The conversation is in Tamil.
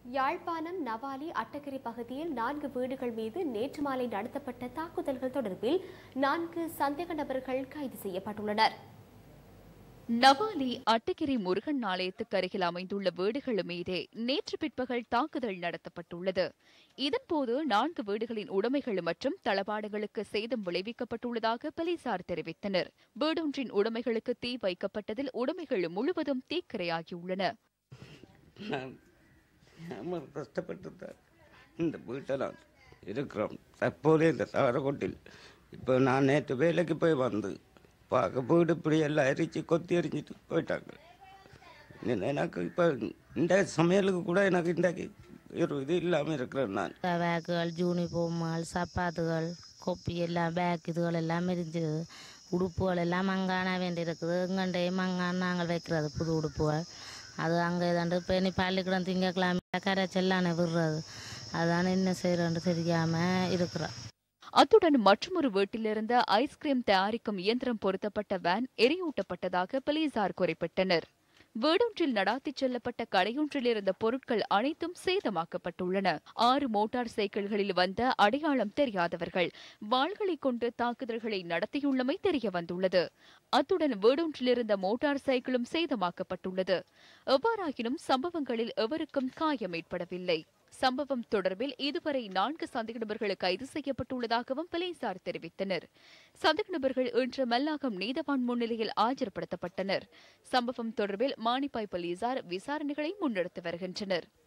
யாழ்ப்பாணம் நவாலி அட்டக்கரை பகுதியில் நான்கு வீடுகள் மீது நேற்று மாலை நடத்தப்பட்ட தாக்குதல்கள் தொடர்பில் நான்கு சந்தேக நபர்கள் கைது செய்யப்பட்டுள்ளனர் நவாலி அட்டகிரி முருகன் ஆலயத்துக்கு அருகில் அமைந்துள்ள வீடுகள் மீதே நேற்று பிற்பகல் தாக்குதல் நடத்தப்பட்டுள்ளது இதன்போது நான்கு வீடுகளின் உடைமைகள் மற்றும் தளபாடங்களுக்கு சேதம் விளைவிக்கப்பட்டுள்ளதாக போலீசார் தெரிவித்தனர் வீடொன்றின் உடைமைகளுக்கு தீ வைக்கப்பட்டதில் உடைமைகள் முழுவதும் தீக்கிரையாகியுள்ளன நான் ஏமாறு கஷ்டப்பட்டு தான் இந்த வீட்டில் நான் இருக்கிறோம் தற்போது இந்த சாரக்கோட்டில் இப்போ நான் நேற்று வேலைக்கு போய் வந்து பார்க்க வீடு இப்படி எல்லாம் எரிச்சு கொத்தி எரிஞ்சிட்டு போயிட்டாங்க இன்னும் எனக்கு இப்போ இந்த சமையலுக்கு கூட எனக்கு இன்றைக்கு ஒரு இது இல்லாமல் இருக்கிறேன் நான் பேக்குகள் யூனிஃபார்ம்கள் சப்பாத்துகள் கொப்பி எல்லாம் பேக் இதுகள் எல்லாம் இருந்துச்சு உடுப்புகள் எல்லாம் மங்கான வேண்டியிருக்குது எங்கண்டே மங்கான் நாங்கள் வைக்கிறது புது உடுப்புகள் அது அங்கே இதாண்டு இப்போ நீ பள்ளிக்கூடம் திங்கக்கிழமை கரைச்செல்லானே விடுறது அதான் என்ன செய்கிறோன்னு தெரியாமல் இருக்கிறோம் அத்துடன் மற்றொரு வீட்டிலிருந்த ஐஸ்கிரீம் தயாரிக்கும் இயந்திரம் பொருத்தப்பட்ட வேன் எரியூட்டப்பட்டதாக போலீசார் குறிப்பிட்டனர் வீடொன்றில் நடாத்திச் செல்லப்பட்ட கடையொன்றில் இருந்த பொருட்கள் அனைத்தும் சேதமாக்கப்பட்டுள்ளன ஆறு மோட்டார் சைக்கிள்களில் வந்த அடையாளம் தெரியாதவர்கள் வாள்களை கொண்டு தாக்குதல்களை நடத்தியுள்ளமை தெரிய வந்துள்ளது அத்துடன் வீடொன்றில் இருந்த மோட்டார் சைக்கிளும் சேதமாக்கப்பட்டுள்ளது எவ்வாறாயினும் சம்பவங்களில் எவருக்கும் காயம் ஏற்படவில்லை சம்பவம் தொடர்பில் இதுவரை நான்கு சந்தேக நபர்கள் கைது செய்யப்பட்டுள்ளதாகவும் போலீசார் தெரிவித்தனர் சந்தேக நபர்கள் இன்று மல்லாகம் நீதவான் முன்னிலையில் ஆஜர்படுத்தப்பட்டனர் சம்பவம் தொடர்பில் மானிப்பாய் போலீசார் விசாரணைகளை முன்னெடுத்து வருகின்றனர்